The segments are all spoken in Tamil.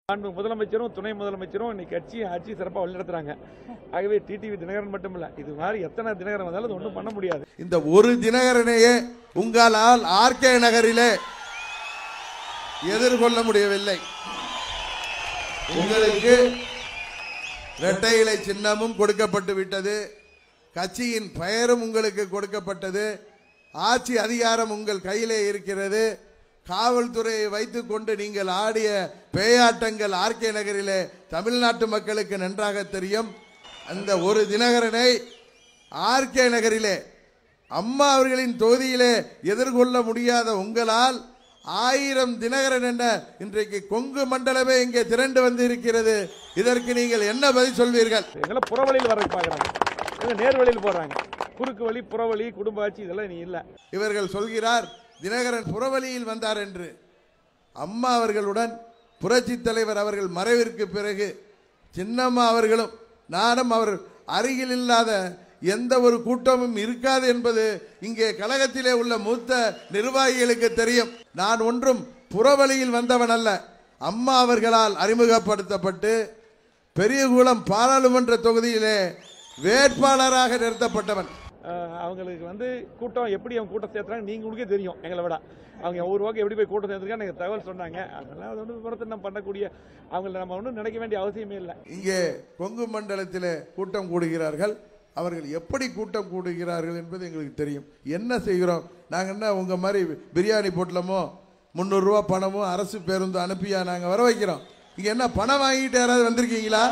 மாண்பு முதலமைச்சரும் துணை முதலமைச்சரும் இன்னைக்கு கட்சியும் ஆட்சி சிறப்பாக வழிநடத்துறாங்க ஆகவே டிடிவி தினகரன் மட்டும் இல்ல இது மாதிரி எத்தனை தினகரன் வந்தாலும் அது ஒன்றும் பண்ண முடியாது இந்த ஒரு தினகரனையே உங்களால் ஆர்கே நகரிலே எதிர்கொள்ள முடியவில்லை உங்களுக்கு இரட்டை இலை சின்னமும் கொடுக்கப்பட்டு விட்டது கட்சியின் பெயரும் உங்களுக்கு கொடுக்கப்பட்டது ஆட்சி அதிகாரம் உங்கள் கையிலே இருக்கிறது காவல்துறையை வைத்துக்கொண்டு நீங்கள் ஆடிய பேயாட்டங்கள் ஆர்கே நகரிலே தமிழ்நாட்டு மக்களுக்கு நன்றாக தெரியும் அந்த ஒரு தினகரனை ஆர்கே நகரிலே அம்மா அவர்களின் தொகுதியிலே எதிர்கொள்ள முடியாத உங்களால் ஆயிரம் தினகரன் என்ற இன்றைக்கு கொங்கு மண்டலமே இங்கே திரண்டு வந்து இருக்கிறது இதற்கு நீங்கள் என்ன பதில் சொல்வீர்கள் எங்களை புறவழியில் வர பார்க்குறாங்க இவங்க நேர் வழியில் போறாங்க குறுக்கு வழி புறவழி குடும்ப ஆட்சி இதெல்லாம் நீ இல்லை இவர்கள் சொல்கிறார் தினகரன் புறவழியில் வந்தார் என்று அம்மா அவர்களுடன் புரட்சி தலைவர் அவர்கள் மறைவிற்கு பிறகு சின்னம்மா அவர்களும் நானும் அவர் அருகில் இல்லாத எந்த ஒரு கூட்டமும் இருக்காது என்பது இங்கே கழகத்திலே உள்ள மூத்த நிர்வாகிகளுக்கு தெரியும் நான் ஒன்றும் புறவழியில் வந்தவன் அல்ல அம்மா அவர்களால் அறிமுகப்படுத்தப்பட்டு பெரியகுளம் பாராளுமன்ற தொகுதியிலே வேட்பாளராக நிறுத்தப்பட்டவன் அஹ் அவங்களுக்கு வந்து கூட்டம் எப்படி அவங்க கூட்டம் சேர்த்துறாங்க நீங்க உங்களுக்கே தெரியும் எங்களை விட அவங்க ஒரு வாக்கு எப்படி போய் கூட்டம் சேர்த்துருக்காங்க எனக்கு தகவல் சொன்னாங்க அதெல்லாம் அது ஒன்றும் விமர்சனம் பண்ணக்கூடிய அவங்கள நம்ம ஒன்றும் நினைக்க வேண்டிய அவசியமே இல்லை இங்கே கொங்கு மண்டலத்திலே கூட்டம் கூடுகிறார்கள் அவர்கள் எப்படி கூட்டம் கூடுகிறார்கள் என்பது எங்களுக்கு தெரியும் என்ன செய்கிறோம் நாங்கள் என்ன உங்க மாதிரி பிரியாணி பொட்டலமோ முந்நூறுரூவா பணமோ அரசு பேருந்து அனுப்பியா நாங்கள் வர வைக்கிறோம் இங்க என்ன பணம் வாங்கிட்டு யாராவது வந்திருக்கீங்களா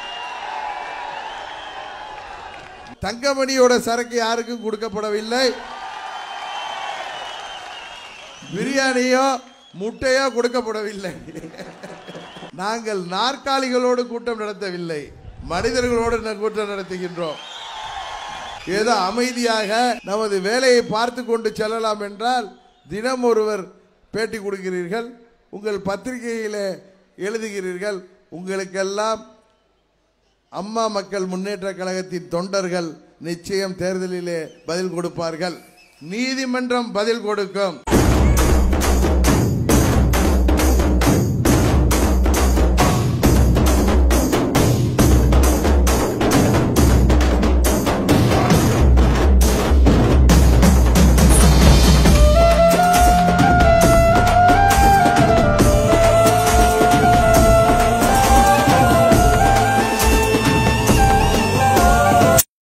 தங்கமணியோட சரக்கு யாருக்கும் கொடுக்கப்படவில்லை பிரியாணியோ முட்டையோ கொடுக்கப்படவில்லை நாங்கள் நாற்காலிகளோடு கூட்டம் நடத்தவில்லை மனிதர்களோடு ந- கூட்டம் நடத்துகின்றோம் ஏதோ அமைதியாக நமது வேலையை பார்த்து கொண்டு செல்லலாம் என்றால் தினம் ஒருவர் பேட்டி கொடுக்கிறீர்கள் உங்கள் பத்திரிகையிலே எழுதுகிறீர்கள் உங்களுக்கெல்லாம் அம்மா மக்கள் முன்னேற்ற கழகத்தின் தொண்டர்கள் நிச்சயம் தேர்தலிலே பதில் கொடுப்பார்கள் நீதிமன்றம் பதில் கொடுக்கும்